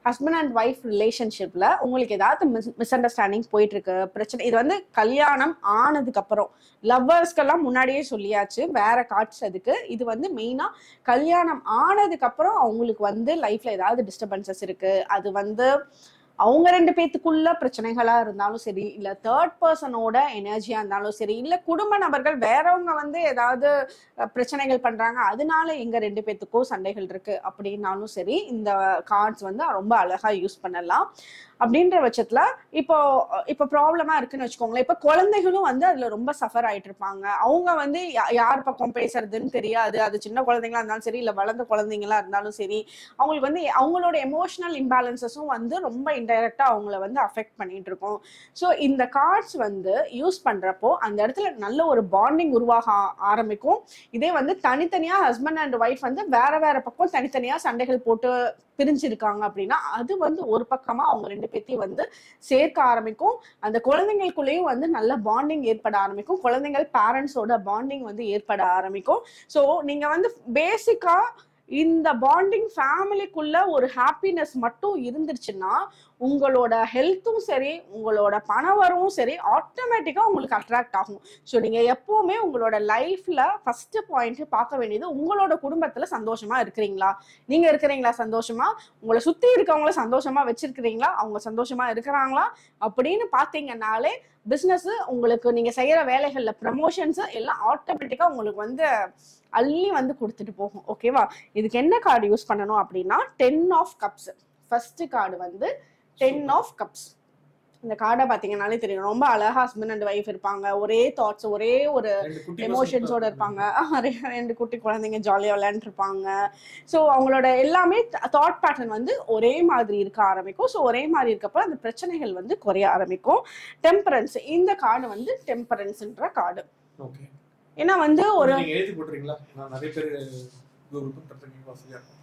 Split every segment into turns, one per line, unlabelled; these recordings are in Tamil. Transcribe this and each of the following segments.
ஹஸ்பண்ட் அண்ட் ஒய்ஃப் ரிலேஷன்ஷிப்ல உங்களுக்கு ஏதாவது மிஸ் மிஸ் அண்டர்ஸ்டாண்டிங் போயிட்டு இருக்கு பிரச்சனை இது வந்து கல்யாணம் ஆனதுக்கு அப்புறம் லவ்வர்ஸ்க்கெல்லாம் முன்னாடியே சொல்லியாச்சு வேற கார்ட்ஸ் அதுக்கு இது வந்து மெயினா கல்யாணம் ஆனதுக்கு அப்புறம் அவங்களுக்கு வந்து லைஃப்ல ஏதாவது டிஸ்டர்பன்சஸ் இருக்கு அது வந்து அவங்க ரெண்டு பேத்துக்குள்ள பிரச்சனைகளா இருந்தாலும் சரி இல்ல தேர்ட் பர்சனோட எனர்ஜியா இருந்தாலும் சரி இல்ல குடும்ப நபர்கள் வேறவங்க வந்து ஏதாவது அஹ், பிரச்சனைகள் பண்றாங்க அதனால எங்க ரெண்டு பேத்துக்கும் சண்டைகள் இருக்கு அப்படின்னாலும் சரி இந்த கார்ட்ஸ் வந்து ரொம்ப அழகா யூஸ் பண்ணலாம் அப்படின்ற பட்சத்துல இப்போ இப்போ ப்ராப்ளமா இருக்குன்னு வச்சுக்கோங்களேன் இப்போ குழந்தைகளும் வந்து அதுல ரொம்ப சஃபர் ஆயிட்டு இருப்பாங்க அவங்க வந்து யா- யார் பக்கம் பேசுறதுன்னு தெரியாது அது சின்ன குழந்தைங்களா இருந்தாலும் சரி இல்ல வளர்ந்த குழந்தைங்களா இருந்தாலும் சரி அவங்களுக்கு வந்து அவங்களோட எமோஷனல் இம்பேலன்சஸும் வந்து ரொம்ப இன்டைரக்டா அவங்கள வந்து அஃபெக்ட் பண்ணிட்டு இருக்கும் ஸோ இந்த கார்ட்ஸ் வந்து யூஸ் பண்றப்போ அந்த இடத்துல நல்ல ஒரு பாண்டிங் உருவாக ஆ- ஆரம்பிக்கும் இதே வந்து தனித்தனியா ஹஸ்பண்ட் அண்ட் ஒய்ஃப் வந்து வேற வேற பக்கம் தனித்தனியா சண்டைகள் போட்டு பிரிஞ்சிருக்காங்க அப்படின்னா அது வந்து ஒரு பக்கமா அவங்க ரெண்டு பேத்தையும் வந்து சேர்க்க ஆரம்பிக்கும் அந்த குழந்தைங்களுக்குள்ளேயும் வந்து நல்ல பாண்டிங் ஏற்பட ஆரம்பிக்கும் குழந்தைங்கள் பேரண்ட்ஸோட பாண்டிங் வந்து ஏற்பட ஆரம்பிக்கும் ஸோ நீங்க வந்து பேசிக்கா இந்த பாண்டிங் ஃபேமிலிக்குள்ள ஒரு ஹாப்பினஸ் மட்டும் இருந்துருச்சுன்னா உங்களோட ஹெல்த்தும் சரி உங்களோட பணவரவும் சரி ஆட்டோமேட்டிக்கா உங்களுக்கு அட்ராக்ட் ஆகும் ஸோ நீங்க எப்பவுமே உங்களோட லைஃப்ல ஃபர்ஸ்ட் பாயிண்ட் பார்க்க வேண்டியது உங்களோட குடும்பத்துல சந்தோஷமா இருக்கிறீங்களா நீங்க இருக்கிறீங்களா சந்தோஷமா உங்களை சுத்தி இருக்கவங்கள சந்தோஷமா வச்சிருக்கிறீங்களா அவங்க சந்தோஷமா இருக்கிறாங்களா அப்படின்னு பாத்தீங்கன்னாலே பிசினஸ் உங்களுக்கு நீங்க செய்யற வேலைகள்ல ப்ரமோஷன்ஸ் எல்லாம் ஆட்டோமேட்டிக்கா உங்களுக்கு வந்து அள்ளி வந்து கொடுத்துட்டு போகும் ஓகேவா இதுக்கு என்ன கார்டு யூஸ் பண்ணணும் அப்படின்னா ten of cups first card வந்து டென் ஆஃப் கப்ஸ் இந்த கார்டை பார்த்தீங்கன்னாலே தெரியும் ரொம்ப அழகா ஹஸ்பண்ட் அண்ட் ஒய்ஃப் இருப்பாங்க ஒரே தாட்ஸ் ஒரே ஒரு
ரெண்டு குட்டி
எமோஷன்ஸோட இருப்பாங்க ஆஹ் ரெ- ரெண்டு குட்டி குழந்தைங்க ஜாலியாக விளையாண்டுருப்பாங்க ஸோ அவங்களோட எல்லாமே தாட் பேட்டர்ன் வந்து ஒரே மாதிரி இருக்க ஆரம்பிக்கும் ஸோ ஒரே மாதிரி இருக்கப்ப அந்த பிரச்சனைகள் வந்து குறைய ஆரம்பிக்கும் டெம்பரன்ஸ் இந்த கார்டு வந்து டெம்பரன்ஸ்ன்ற கார்டு
ஓகே
ஏன்னா வந்து ஒரு
நீங்க எழுதி போட்டுறீங்களா நான் நிறைய பேர் கூகுள் பண்றதுக்கு வசதியா இருக்கும்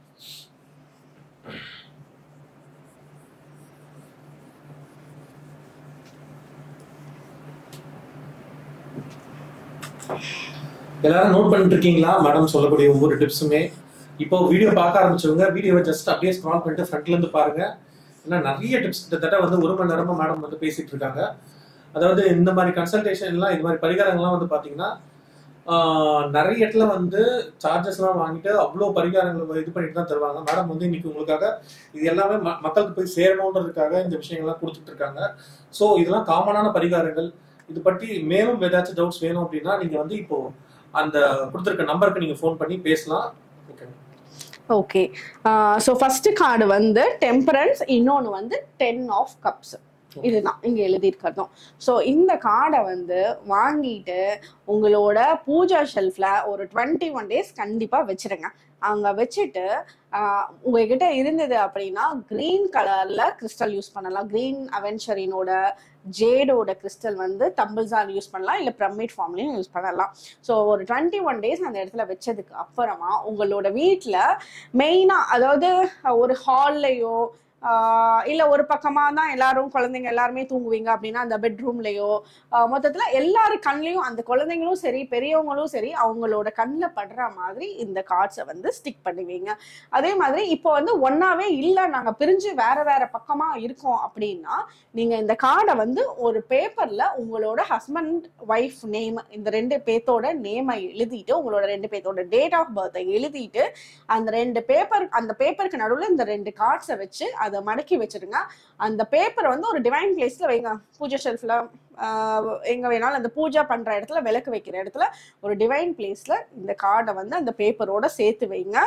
எல்லாரும் நோட் பண்ணிட்டு இருக்கீங்களா மேடம் சொல்லக்கூடிய ஒவ்வொரு டிப்ஸுமே இப்போ வீடியோ பார்க்க ஆரம்பிச்சவங்க வீடியோவை ஜஸ்ட் அப்படியே ஸ்க்ரால் பண்ணிட்டு ஃப்ரண்ட்ல இருந்து பாருங்க ஏன்னா நிறைய டிப்ஸ் கிட்டத்தட்ட வந்து ஒரு மணி நேரமா மேடம் வந்து பேசிட்டு இருக்காங்க அதாவது இந்த மாதிரி கன்சல்டேஷன்லாம் இந்த மாதிரி பரிகாரங்கள்லாம் வந்து பாத்தீங்கன்னா ஆஹ், நிறைய இடத்துல வந்து சார்ஜஸ்லாம் வாங்கிட்டு அவ்வளோ பரிகாரங்கள் இது பண்ணிட்டு தான் தருவாங்க மேடம் வந்து இன்னைக்கு உங்களுக்காக இது எல்லாமே ம- மக்களுக்கு போய் சேரணுன்றதுக்காக இந்த விஷயங்கள்லாம் கொடுத்துட்டு இருக்காங்க ஸோ இதெல்லாம் காமனான பரிகாரங்கள் இது பற்றி மேலும் ஏதாச்சும் டவுட்ஸ் வேணும் அப்படின்னா நீங்க வந்து இப்போ அந்த கொடுத்துருக்க நம்பருக்கு நீங்க ஃபோன் பண்ணி பேசலாம் okay
okay so first card வந்து டெம்பரன்ஸ் இன்னொன்று வந்து டென் ஆஃப் கப்ஸ் இதுதான் இங்க எழுதியிருக்கிறதும் ஸோ இந்த கார்டை வந்து வாங்கிட்டு உங்களோட பூஜா ஷெல்ஃப்ல ஒரு டுவெண்ட்டி ஒன் டேஸ் கண்டிப்பா வச்சிருங்க அங்க வச்சுட்டு ஆஹ், உங்ககிட்ட இருந்தது அப்படின்னா கிரீன் கலர்ல கிறிஸ்டல் யூஸ் பண்ணலாம் கிரீன் அவென்ச்சரினோட ஜேடோட கிறிஸ்டல் வந்து தம்பிள்ஸால் யூஸ் பண்ணலாம் இல்லை பிரமிட் ஃபார்ம்லையும் யூஸ் பண்ணலாம் ஸோ ஒரு டுவெண்ட்டி ஒன் டேஸ் அந்த இடத்துல வச்சதுக்கு அப்புறமா உங்களோட வீட்டில் மெயினாக அதாவது ஒரு ஹால்லையோ இல்ல ஒரு பக்கமா தான் எல்லாரும் குழந்தைங்க எல்லாருமே தூங்குவீங்க அப்படின்னா அந்த பெட்ரூம்லயோ மொத்தத்துல எல்லாரு கண்லயும் அந்த குழந்தைங்களும் சரி பெரியவங்களும் சரி அவங்களோட கண்ணில் படுற மாதிரி இந்த கார்ட்ஸை வந்து ஸ்டிக் பண்ணுவீங்க அதே மாதிரி இப்போ வந்து ஒன்னாவே இல்ல நாங்க பிரிஞ்சு வேற வேற பக்கமா இருக்கோம் அப்படின்னா நீங்க இந்த கார்டை வந்து ஒரு பேப்பர்ல உங்களோட ஹஸ்பண்ட் ஒய்ஃப் நேம் இந்த ரெண்டு பேத்தோட நேமை எழுதிட்டு உங்களோட ரெண்டு பேத்தோட டேட் ஆஃப் பர்த்தை எழுதிட்டு அந்த ரெண்டு பேப்பர் அந்த பேப்பருக்கு நடுவுல இந்த ரெண்டு கார்ட்ஸை வச்சு அதை மடக்கி வச்சிருங்க அந்த பேப்பரை வந்து ஒரு டிவைன் பிளேஸ்ல வைங்க பூஜை ஷெல்ஃப்ல எங்க வேணாலும் அந்த பூஜை பண்ற இடத்துல விளக்கு வைக்கிற இடத்துல ஒரு டிவைன் பிளேஸ்ல இந்த கார்டை வந்து அந்த பேப்பரோட சேர்த்து வைங்க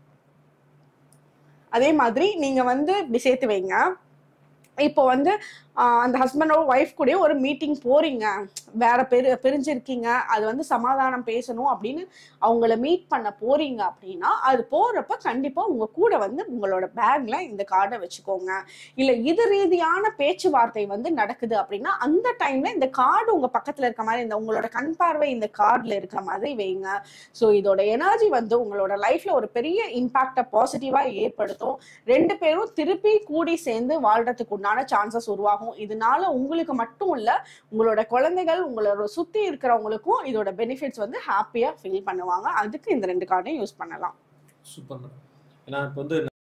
அதே மாதிரி நீங்க வந்து இப்படி சேர்த்து வைங்க இப்போ வந்து ஆஹ், அந்த ஹஸ்பண்டோட ஒய்ஃப் கூட ஒரு மீட்டிங் போறீங்க வேற பெரு பிரிஞ்சிருக்கீங்க அது வந்து சமாதானம் பேசணும் அப்படின்னு அவங்கள மீட் பண்ண போறீங்க அப்படின்னா அது போறப்ப கண்டிப்பா உங்க கூட வந்து உங்களோட பேக்ல இந்த கார்டை வச்சுக்கோங்க இல்ல இது ரீதியான பேச்சுவார்த்தை வந்து நடக்குது அப்படின்னா அந்த டைம்ல இந்த கார்டு உங்க பக்கத்துல இருக்க மாதிரி இந்த உங்களோட கண் பார்வை இந்த கார்டுல இருக்கிற மாதிரி வைங்க ஸோ இதோட எனர்ஜி வந்து உங்களோட லைஃப்ல ஒரு பெரிய இம்பாக்டை பாசிட்டிவா ஏற்படுத்தும் ரெண்டு பேரும் திருப்பி கூடி சேர்ந்து வாழ்றதுக்கு உண்டான சான்சஸ் உருவாகும் இதனால உங்களுக்கு மட்டும் இல்ல உங்களோட குழந்தைகள் உங்களோட சுத்தி இருக்கிறவங்களுக்கும் இதோட பெனிஃபிட்ஸ் வந்து ஹாப்பியா ஃபீல் பண்ணுவாங்க அதுக்கு இந்த ரெண்டு கார்டையும் யூஸ் பண்ணலாம்
சூப்பர் மேடம் ஏன்னா இப்போ வந்து